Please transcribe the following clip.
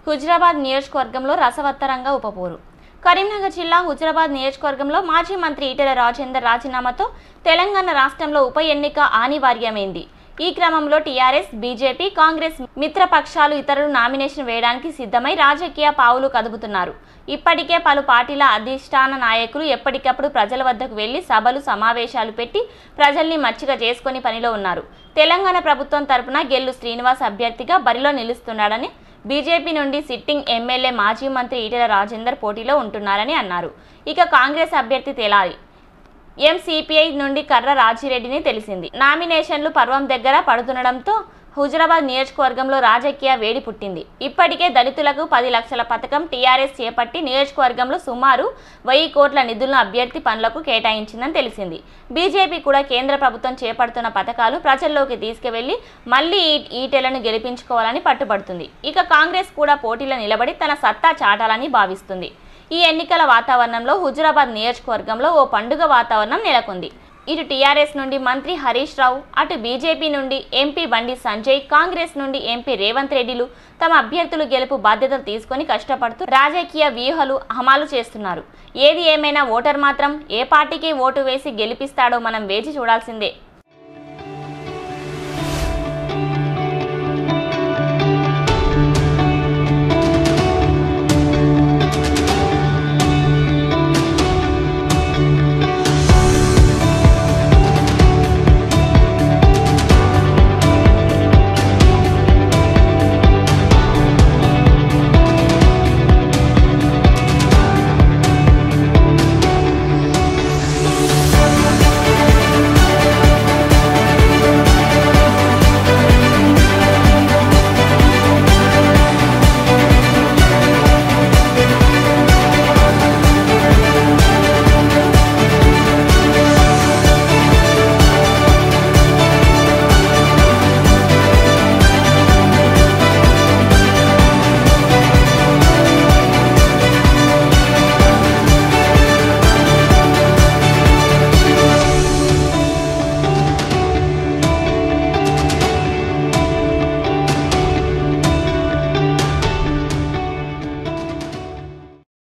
హుజరాబాద్ నియోజకవర్గంలో రసవత్తరంగా ఉపపోరు కరీంనగర్ జిల్లా హుజరాబాద్ నియోజకవర్గంలో మాజీ మంత్రి ఈటెల రాజేందర్ రాజీనామాతో తెలంగాణ రాష్ట్రంలో ఉప ఎన్నిక అనివార్యమైంది ఈ క్రమంలో టీఆర్ఎస్ బీజేపీ కాంగ్రెస్ మిత్రపక్షాలు ఇతరులు నామినేషన్ వేయడానికి సిద్ధమై రాజకీయ పావులు కదుపుతున్నారు ఇప్పటికే పలు పార్టీల అధిష్టాన నాయకులు ఎప్పటికప్పుడు ప్రజల వద్దకు వెళ్లి సభలు సమావేశాలు పెట్టి ప్రజల్ని మచ్చిక చేసుకొని పనిలో ఉన్నారు తెలంగాణ ప్రభుత్వం తరపున గెల్లు శ్రీనివాస్ అభ్యర్థిగా బరిలో నిలుస్తున్నాడని బీజేపీ నుండి సిట్టింగ్ ఎమ్మెల్యే మాజీ మంత్రి ఈటెల రాజేందర్ పోటీలో ఉంటున్నారని అన్నారు ఇక కాంగ్రెస్ అభ్యర్థి తేలాలి ఎంసీపీఐ నుండి కర్ర రాజిరెడ్డిని తెలిసింది నామినేషన్లు పర్వం దగ్గర పడుతుండడంతో హుజరాబాద్ నియోజకవర్గంలో రాజకీయ వేడి పుట్టింది ఇప్పటికే దళితులకు పది లక్షల పథకం టీఆర్ఎస్ చేపట్టి నియోజకవర్గంలో సుమారు వెయ్యి కోట్ల నిధులను అభ్యర్థి పనులకు కేటాయించిందని తెలిసింది బీజేపీ కూడా కేంద్ర ప్రభుత్వం చేపడుతున్న పథకాలు ప్రజల్లోకి తీసుకువెళ్లి మళ్లీ ఈ ఈటెలను గెలిపించుకోవాలని పట్టుబడుతుంది ఇక కాంగ్రెస్ కూడా పోటీలో నిలబడి తన సత్తా చాటాలని భావిస్తుంది ఈ ఎన్నికల వాతావరణంలో హుజురాబాద్ నియోజకవర్గంలో ఓ పండుగ వాతావరణం నెలకొంది ఇటు టీఆర్ఎస్ నుండి మంత్రి హరీష్ రావు అటు బీజేపీ నుండి ఎంపీ బండి సంజయ్ కాంగ్రెస్ నుండి ఎంపీ రేవంత్ రెడ్డిలు తమ అభ్యర్థులు గెలుపు బాధ్యతలు తీసుకొని కష్టపడుతూ రాజకీయ వ్యూహాలు అమలు చేస్తున్నారు ఏది ఏమైనా ఓటర్ మాత్రం ఏ పార్టీకి ఓటు వేసి గెలిపిస్తాడో మనం వేచి చూడాల్సిందే